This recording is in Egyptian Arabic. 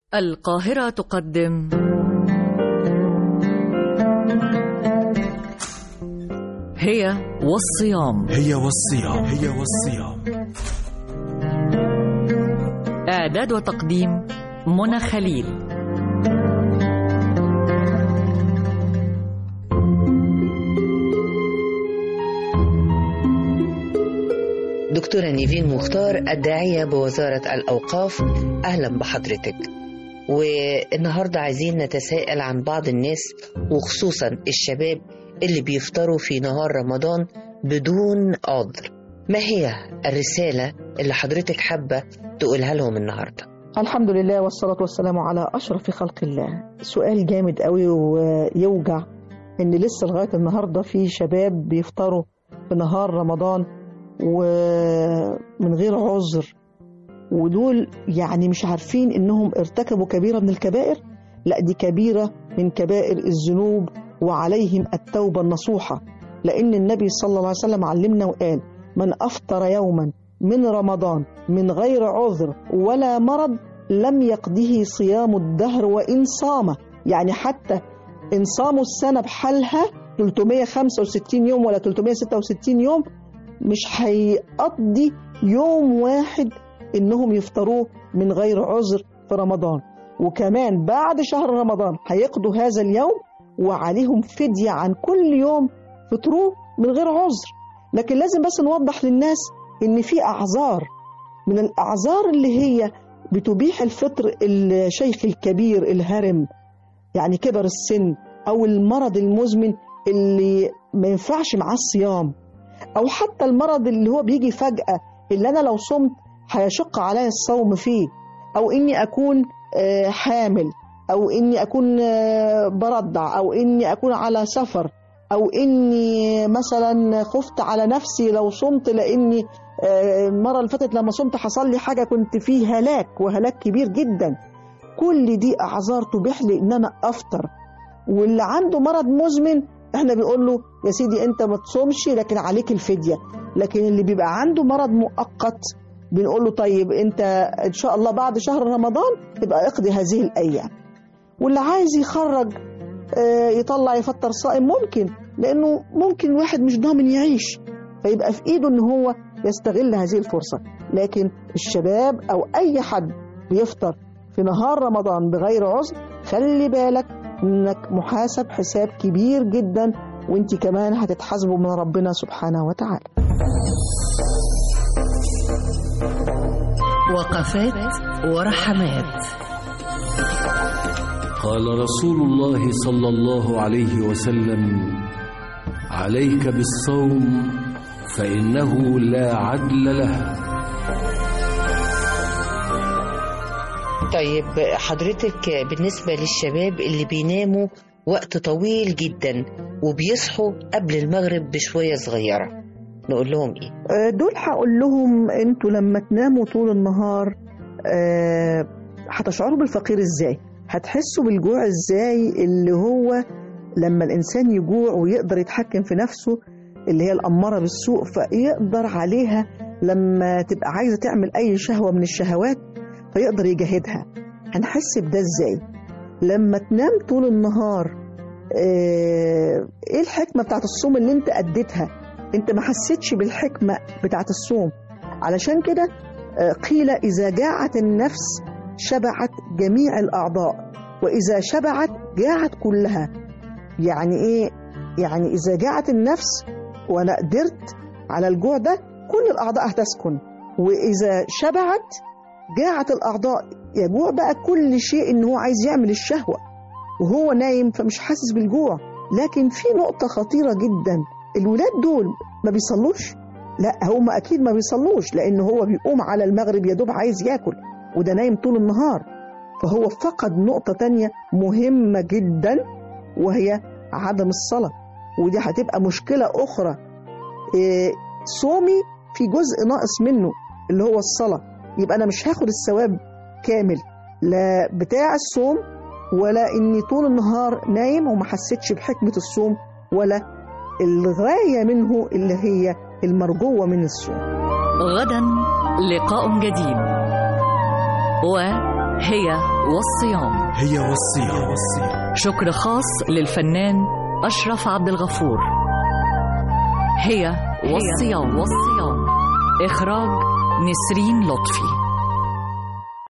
القاهرة تقدم هي والصيام هي والصيام هي والصيام إعداد وتقديم منى خليل دكتورة نيفين مختار الداعية بوزارة الأوقاف أهلا بحضرتك والنهاردة عايزين نتساءل عن بعض الناس وخصوصا الشباب اللي بيفطروا في نهار رمضان بدون عذر ما هي الرسالة اللي حضرتك حابة تقولها لهم النهاردة الحمد لله والصلاة والسلام على أشرف خلق الله سؤال جامد قوي ويوجع إن لسه لغاية النهاردة في شباب بيفطروا في نهار رمضان ومن غير عذر ودول يعني مش عارفين إنهم ارتكبوا كبيرة من الكبائر لا دي كبيرة من كبائر الذنوب وعليهم التوبة النصوحة لأن النبي صلى الله عليه وسلم علمنا وقال من أفطر يوما من رمضان من غير عذر ولا مرض لم يقضه صيام الدهر وإن صام يعني حتى إن صاموا السنة بحالها 365 يوم ولا 366 يوم مش هيقضي يوم واحد إنهم يفطروه من غير عذر في رمضان وكمان بعد شهر رمضان هيقضوا هذا اليوم وعليهم فدية عن كل يوم فطروه من غير عذر لكن لازم بس نوضح للناس ان في اعذار من الاعذار اللي هي بتبيح الفطر الشيخ الكبير الهرم يعني كبر السن او المرض المزمن اللي ما ينفعش معاه الصيام او حتى المرض اللي هو بيجي فجأة اللي انا لو صمت هيشق عليا الصوم فيه او اني اكون حامل او اني اكون برضع او اني اكون على سفر او اني مثلا خفت على نفسي لو صمت لاني المره اللي فاتت لما صمت حصل لي حاجه كنت فيه هلاك وهلاك كبير جدا كل دي اعذار تبيح لي ان انا افطر واللي عنده مرض مزمن احنا بنقول له يا سيدي انت ما تصومش لكن عليك الفديه لكن اللي بيبقى عنده مرض مؤقت بنقول له طيب انت ان شاء الله بعد شهر رمضان تبقى اقضي هذه الايام واللي عايز يخرج يطلع يفطر صائم ممكن لانه ممكن واحد مش ضامن يعيش فيبقى في ايده ان هو يستغل هذه الفرصه لكن الشباب او اي حد بيفطر في نهار رمضان بغير عذر خلي بالك انك محاسب حساب كبير جدا وانت كمان هتتحاسبوا من ربنا سبحانه وتعالى وقفات ورحمات قال رسول الله صلى الله عليه وسلم عليك بالصوم فانه لا عدل له طيب حضرتك بالنسبة للشباب اللي بيناموا وقت طويل جدا وبيصحوا قبل المغرب بشوية صغيرة نقول لهم ايه؟ دول هقول لهم انتوا لما تناموا طول النهار هتشعروا بالفقير ازاي؟ هتحسوا بالجوع ازاي اللي هو لما الانسان يجوع ويقدر يتحكم في نفسه اللي هي الاماره بالسوء فيقدر عليها لما تبقى عايزه تعمل اي شهوه من الشهوات فيقدر يجاهدها هنحس بده ازاي لما تنام طول النهار ايه الحكمه بتاعت الصوم اللي انت اديتها انت ما حسيتش بالحكمه بتاعت الصوم علشان كده قيل اذا جاعت النفس شبعت جميع الأعضاء وإذا شبعت جاعت كلها يعني إيه؟ يعني إذا جاعت النفس وأنا قدرت على الجوع ده كل الأعضاء هتسكن وإذا شبعت جاعت الأعضاء يجوع بقى كل شيء إن هو عايز يعمل الشهوة وهو نايم فمش حاسس بالجوع لكن في نقطة خطيرة جدا الولاد دول ما بيصلوش لا هم أكيد ما بيصلوش لأن هو بيقوم على المغرب يا دوب عايز ياكل وده نايم طول النهار فهو فقد نقطة تانية مهمة جدا وهي عدم الصلاة ودي هتبقى مشكلة أخرى إيه صومي في جزء ناقص منه اللي هو الصلاة يبقى أنا مش هاخد الثواب كامل لا بتاع الصوم ولا إني طول النهار نايم وما حسيتش بحكمة الصوم ولا الغاية منه اللي هي المرجوة من الصوم غدا لقاء جديد هي والصيام هي والصيام شكر خاص للفنان أشرف عبد الغفور هي والصيام والصيام إخراج نسرين لطفي